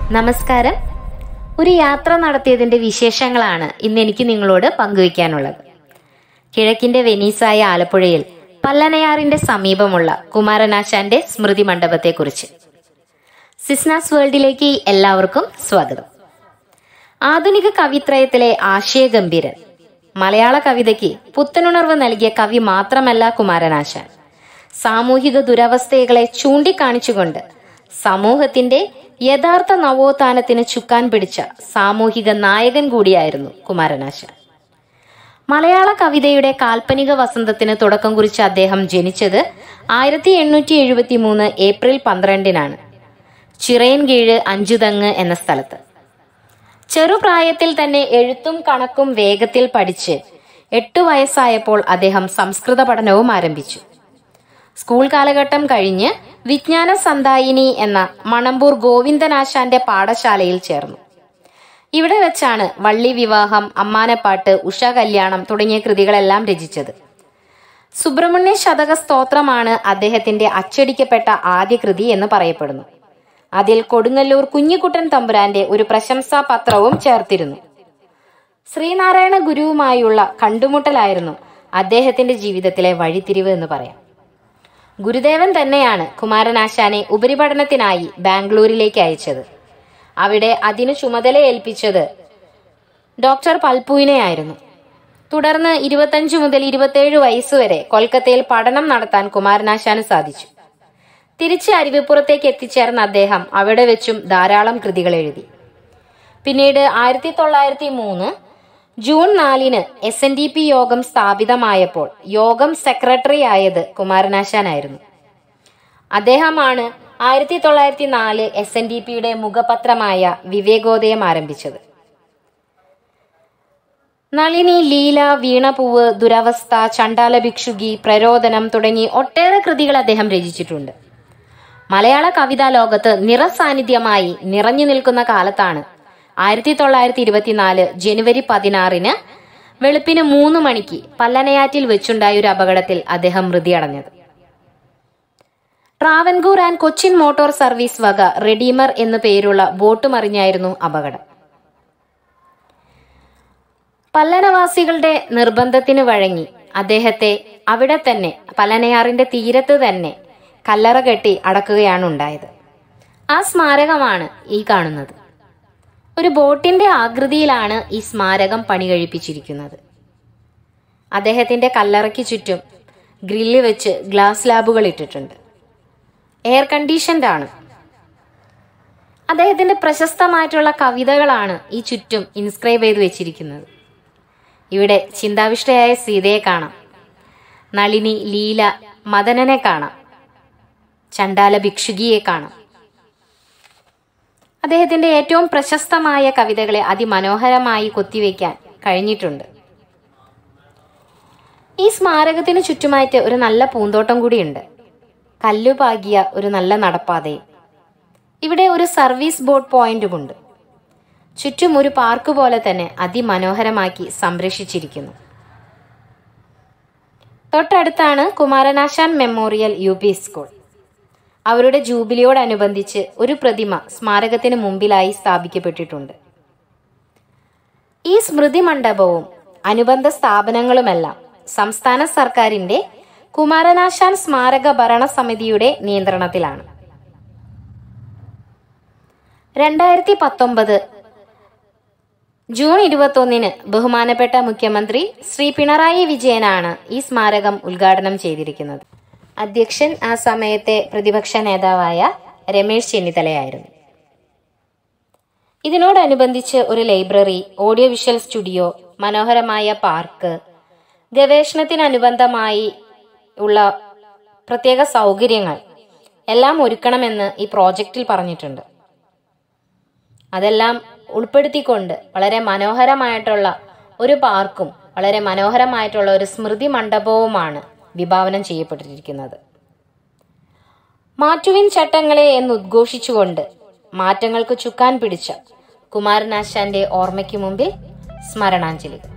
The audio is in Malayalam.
നമസ്കാരം ഒരു യാത്ര നടത്തിയതിന്റെ വിശേഷങ്ങളാണ് ഇന്ന് എനിക്ക് നിങ്ങളോട് പങ്കുവയ്ക്കാനുള്ളത് കിഴക്കിന്റെ വെനീസായ ആലപ്പുഴയിൽ പല്ലനയാറിന്റെ സമീപമുള്ള കുമാരനാശാന്റെ സ്മൃതി മണ്ഡപത്തെക്കുറിച്ച് സിസ്നാസ് വേൾഡിലേക്ക് എല്ലാവർക്കും സ്വാഗതം ആധുനിക കവിത്രയത്തിലെ ആശയഗംഭീരൻ മലയാള കവിതയ്ക്ക് പുത്തനുണർവ് നൽകിയ കവി മാത്രമല്ല കുമാരനാശാൻ സാമൂഹിക ദുരവസ്ഥകളെ ചൂണ്ടിക്കാണിച്ചുകൊണ്ട് സമൂഹത്തിന്റെ യഥാർത്ഥ നവോത്ഥാനത്തിന് ചുക്കാൻ പിടിച്ച സാമൂഹിക നായകൻ കൂടിയായിരുന്നു കുമാരനാശാൻ മലയാള കവിതയുടെ കാൽപ്പനിക വസന്തത്തിന് തുടക്കം കുറിച്ച അദ്ദേഹം ജനിച്ചത് ആയിരത്തി എണ്ണൂറ്റി എഴുപത്തി മൂന്ന് ഏപ്രിൽ പന്ത്രണ്ടിനാണ് ചിറയൻകീഴ് അഞ്ചുതങ്ങ് എന്ന സ്ഥലത്ത് ചെറുപ്രായത്തിൽ തന്നെ എഴുത്തും കണക്കും വേഗത്തിൽ പഠിച്ച് എട്ടു വയസ്സായപ്പോൾ അദ്ദേഹം സംസ്കൃത പഠനവും ആരംഭിച്ചു സ്കൂൾ കാലഘട്ടം കഴിഞ്ഞ് വിജ്ഞാന സന്തായിനി എന്ന മണമ്പൂർ ഗോവിന്ദനാശാന്റെ പാഠശാലയിൽ ചേർന്നു ഇവിടെ വെച്ചാണ് വള്ളി വിവാഹം അമ്മാനപ്പാട്ട് ഉഷ കല്യാണം തുടങ്ങിയ കൃതികളെല്ലാം രചിച്ചത് സുബ്രഹ്മണ്യ ശതക സ്തോത്രമാണ് അദ്ദേഹത്തിന്റെ അച്ചടിക്കപ്പെട്ട ആദ്യ കൃതി എന്ന് പറയപ്പെടുന്നു അതിൽ കൊടുങ്ങല്ലൂർ കുഞ്ഞിക്കുട്ടൻ തമ്പുരാന്റെ ഒരു പ്രശംസാ പത്രവും ചേർത്തിരുന്നു ശ്രീനാരായണ ഗുരുവുമായുള്ള കണ്ടുമുട്ടലായിരുന്നു അദ്ദേഹത്തിന്റെ ജീവിതത്തിലെ വഴിത്തിരിവ് എന്ന് പറയാം ഗുരുദേവൻ തന്നെയാണ് കുമാരനാശാനെ ഉപരിപഠനത്തിനായി ബാംഗ്ലൂരിലേക്ക് അയച്ചത് അവിടെ അതിനു ചുമതല ഏൽപ്പിച്ചത് ഡോക്ടർ പൽപുവിനെയായിരുന്നു തുടർന്ന് ഇരുപത്തഞ്ച് മുതൽ ഇരുപത്തേഴ് വയസ്സുവരെ കൊൽക്കത്തയിൽ പഠനം നടത്താൻ കുമാരനാശാന് സാധിച്ചു തിരിച്ച് അരുവിപ്പുറത്തേക്ക് എത്തിച്ചേർന്ന അദ്ദേഹം അവിടെ വെച്ചും ധാരാളം കൃതികൾ എഴുതി പിന്നീട് ആയിരത്തി തൊള്ളായിരത്തി മൂന്ന് ജൂൺ നാലിന് എസ് എൻ ഡി പി യോഗം സ്ഥാപിതമായപ്പോൾ യോഗം സെക്രട്ടറി ആയത് കുമാരനാശാനായിരുന്നു അദ്ദേഹമാണ് ആയിരത്തി തൊള്ളായിരത്തി നാല് എസ് എൻ ഡി പിയുടെ മുഖപത്രമായ വിവേകോദയം ആരംഭിച്ചത് നളിനി ലീല വീണപൂവ് ദുരവസ്ഥ ചണ്ടാല ഭിക്ഷുകി പ്രരോദനം തുടങ്ങി ഒട്ടേറെ കൃതികൾ അദ്ദേഹം രചിച്ചിട്ടുണ്ട് മലയാള കവിതാ ലോകത്ത് നിറസാന്നിധ്യമായി നിറഞ്ഞു നിൽക്കുന്ന കാലത്താണ് ആയിരത്തി തൊള്ളായിരത്തി ഇരുപത്തിനാല് ജനുവരി പതിനാറിന് വെളുപ്പിന് മൂന്ന് മണിക്ക് പല്ലനയാറ്റിൽ വെച്ചുണ്ടായ ഒരു അപകടത്തിൽ അദ്ദേഹം മൃതിയടഞ്ഞത് Travancore and Cochin motor service വക റെഡീമർ എന്നു പേരുള്ള ബോട്ട് മറിഞ്ഞായിരുന്നു അപകടം പല്ലനവാസികളുടെ നിർബന്ധത്തിന് വഴങ്ങി അദ്ദേഹത്തെ അവിടെ തന്നെ പല്ലനയാറിന്റെ തീരത്ത് തന്നെ കല്ലറ കെട്ടി അടക്കുകയാണ് ഉണ്ടായത് ആ സ്മാരകമാണ് ഈ കാണുന്നത് ഒരു ബോട്ടിന്റെ ആകൃതിയിലാണ് ഈ സ്മാരകം പണി കഴിപ്പിച്ചിരിക്കുന്നത് അദ്ദേഹത്തിന്റെ കല്ലറയ്ക്ക് ചുറ്റും ഗ്രില്ല് വെച്ച് ഗ്ലാസ് സ്ലാബുകൾ ഇട്ടിട്ടുണ്ട് എയർ കണ്ടീഷൻഡ് ആണ് അദ്ദേഹത്തിന്റെ പ്രശസ്തമായിട്ടുള്ള കവിതകളാണ് ഈ ചുറ്റും ഇൻസ്ക്രൈബ് ചെയ്ത് വെച്ചിരിക്കുന്നത് ഇവിടെ ചിന്താവിഷ്ടയായ സീതയെ കാണാം നളിനി ലീല മദനനെ കാണാം ചണ്ടാല ഭിക്ഷുകിയെ കാണാം അദ്ദേഹത്തിന്റെ ഏറ്റവും പ്രശസ്തമായ കവിതകളെ അതിമനോഹരമായി കൊത്തിവെക്കാൻ കഴിഞ്ഞിട്ടുണ്ട് ഈ സ്മാരകത്തിന് ചുറ്റുമായിട്ട് ഒരു നല്ല പൂന്തോട്ടം കൂടിയുണ്ട് കല്ലുപാകിയ ഒരു നല്ല നടപ്പാതയും ഇവിടെ ഒരു സർവീസ് ബോട്ട് പോയിന്റുമുണ്ട് ചുറ്റും ഒരു പാർക്ക് പോലെ തന്നെ അതിമനോഹരമാക്കി സംരക്ഷിച്ചിരിക്കുന്നു തൊട്ടടുത്താണ് Kumaranasan memorial U P school അവരുടെ ജൂബിലിയോടനുബന്ധിച്ച് ഒരു പ്രതിമ സ്മാരകത്തിന് മുമ്പിലായി സ്ഥാപിക്കപ്പെട്ടിട്ടുണ്ട് ഈ സ്മൃതി മണ്ഡപവും അനുബന്ധ സ്ഥാപനങ്ങളുമെല്ലാം സംസ്ഥാന സർക്കാരിന്റെ കുമാരനാശാൻ സ്മാരക ഭരണസമിതിയുടെ നിയന്ത്രണത്തിലാണ് രണ്ടായിരത്തി പത്തൊമ്പത് ജൂൺ ഇരുപത്തൊന്നിന് ബഹുമാനപ്പെട്ട മുഖ്യമന്ത്രി ശ്രീ പിണറായി വിജയനാണ് ഈ സ്മാരകം ഉദ്ഘാടനം ചെയ്തിരിക്കുന്നത് അധ്യക്ഷൻ ആ സമയത്തെ പ്രതിപക്ഷ നേതാവായ രമേശ് ചെന്നിത്തലയായിരുന്നു ഇതിനോടനുബന്ധിച്ച് ഒരു ലൈബ്രറി ഓഡിയോ വിഷ്വൽ സ്റ്റുഡിയോ മനോഹരമായ പാർക്ക് ഗവേഷണത്തിനനുബന്ധമായി ഉള്ള പ്രത്യേക സൗകര്യങ്ങൾ എല്ലാം ഒരുക്കണമെന്ന് ഈ പ്രോജക്റ്റിൽ പറഞ്ഞിട്ടുണ്ട് അതെല്ലാം ഉൾപ്പെടുത്തിക്കൊണ്ട് വളരെ മനോഹരമായിട്ടുള്ള ഒരു പാർക്കും വളരെ മനോഹരമായിട്ടുള്ള ഒരു സ്മൃതി മണ്ഡപവുമാണ് വിഭാവനം ചെയ്യപ്പെട്ടിരിക്കുന്നത് മാറ്റുവിൻ ചട്ടങ്ങളെ എന്ന് ഉദ്ഘോഷിച്ചുകൊണ്ട് മാറ്റങ്ങൾക്ക് ചുക്കാൻ പിടിച്ച കുമാരനാശാന്റെ ഓർമ്മയ്ക്ക് മുമ്പിൽ സ്മരണാഞ്ജലികൾ